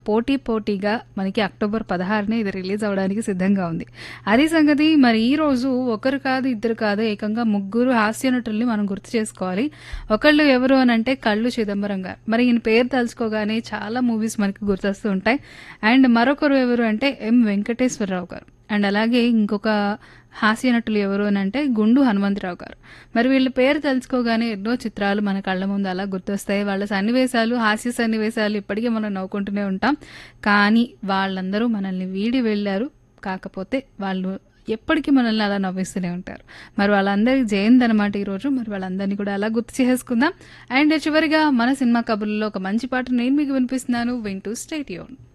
పోటీ పోటీగా మనకి అక్టోబర్ పదహారునే ఇది రిలీజ్ అవడానికి సిద్ధంగా ఉంది అది సంగతి మరి ఈ రోజు ఒకరు కాదు ఇద్దరు కాదు ఏకంగా ముగ్గురు హాస్య నటుల్ని మనం గుర్తు చేసుకోవాలి ఒకళ్ళు ఎవరు అని అంటే కళ్ళు చిదంబరం గారు మరి ఈయన పేరు తలుచుకోగానే చాలా మూవీస్ మనకి గుర్తొస్తూ ఉంటాయి అండ్ మరొకరు ఎవరు అంటే ఎం వెంకటేశ్వరరావు గారు అండ్ అలాగే ఇంకొక హాస్య నటులు ఎవరు అని అంటే గుండు హనుమంతరావు గారు మరి వీళ్ళ పేరు తెలుసుకోగానే ఎన్నో చిత్రాలు మన కళ్ళ ముందు అలా గుర్తొస్తాయి వాళ్ళ సన్నివేశాలు హాస్య సన్నివేశాలు ఇప్పటికీ మనం నవ్వుకుంటూనే ఉంటాం కానీ వాళ్ళందరూ మనల్ని వీడి వెళ్ళారు కాకపోతే వాళ్ళు ఎప్పటికీ మనల్ని అలా నవ్విస్తూనే ఉంటారు మరి వాళ్ళందరికీ జయంతి అనమాట ఈరోజు మరి వాళ్ళందరినీ కూడా అలా గుర్తు చేసుకుందాం అండ్ చివరిగా మన సినిమా కబుర్లో ఒక మంచి పాట నేను మీకు వినిపిస్తున్నాను వింటూ స్టేట్ యూన్